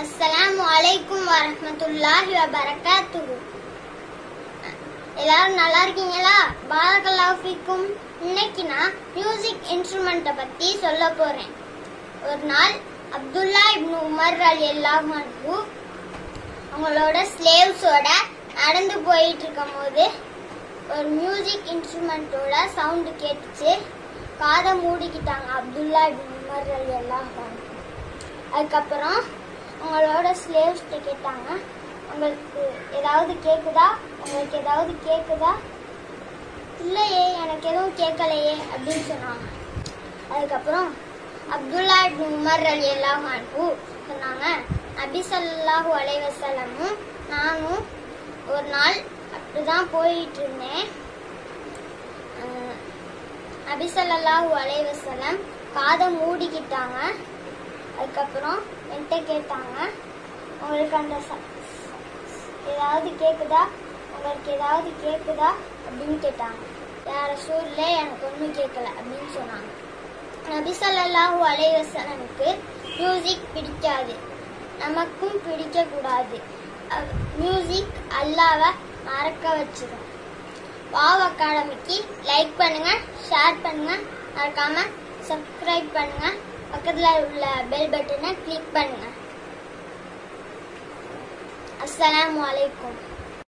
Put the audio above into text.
அஸ்ஸலாமு அலைக்கும் வரஹ்மத்துல்லாஹி வபரகாத்துஹு எல்லாரும் நல்லா இருக்கீங்களா பாரகல்லாஹு ஃபீக்கும் இன்னைக்கு நான் மியூசிக் இன்ஸ்ட்ருமெண்ட்டை பத்தி சொல்ல போறேன் ஒரு நாள் அப்துல்லா இப்னு உமர் ரலியல்லாஹு அன்ஹு அவங்களோட ஸ்லேவ்ஸோட நடந்து போயிட்டு இருக்கும்போது ஒரு மியூசிக் இன்ஸ்ட்ருமெண்ட்டோட சவுண்டு கேட்டுச்சு காதை மூடிக்கிட்டாங்க அப்துல்லா இப்னு உமர் ரலியல்லாஹு அன்ஹு அதுக்கப்புறம் அவங்களோட ஸ்லேவ்ஸ்கிட்ட கேட்டாங்க உங்களுக்கு ஏதாவது கேக்குதா உங்களுக்கு ஏதாவது கேக்குதா இல்லையே எனக்கு எதுவும் கேட்கலையே அப்படின்னு சொன்னாங்க அதுக்கப்புறம் அப்துல்லா இப்னு உமர் அலி அல்லாஹ் அன்ஹு சொன்னாங்க நபி ஸல்லல்லாஹு அலைஹி வஸல்லமும் நானும் ஒரு நாள் அப்படிதான் போயிட்டு இருந்தேன் அஹ், நபி ஸல்லல்லாஹு அலைஹி வஸல்லம் காதை மூடிக்கிட்டாங்க அதுக்கப்புறம் என்கிட்ட கேட்டாங்க உங்களுக்கு அந்த ச- ஏதாவது கேக்குதா உங்களுக்கு ஏதாவது கேக்குதா அப்படின்னு கேட்டாங்க யார சூழ்ல எனக்கு ஒன்றும் கேட்கல அப்படின்னு சொன்னாங்க நபி ஸல்லல்லாஹு அலைஹி வஸல்லமுக்கு மியூசிக் பிடிக்காது நமக்கும் பிடிக்க கூடாது மியூசிக் அல்லாவை மறக்க வச்சிடும் வாவ் அகாடமிக்கு லைக் பண்ணுங்க ஷேர் பண்ணுங்க மறக்காம சப்ஸ்கிரைப் பண்ணுங்க பக்கத்துல உள்ள பெல் பட்டனை கிளிக் பண்ணுங்க அஸ்ஸலாமு அலைக்கும்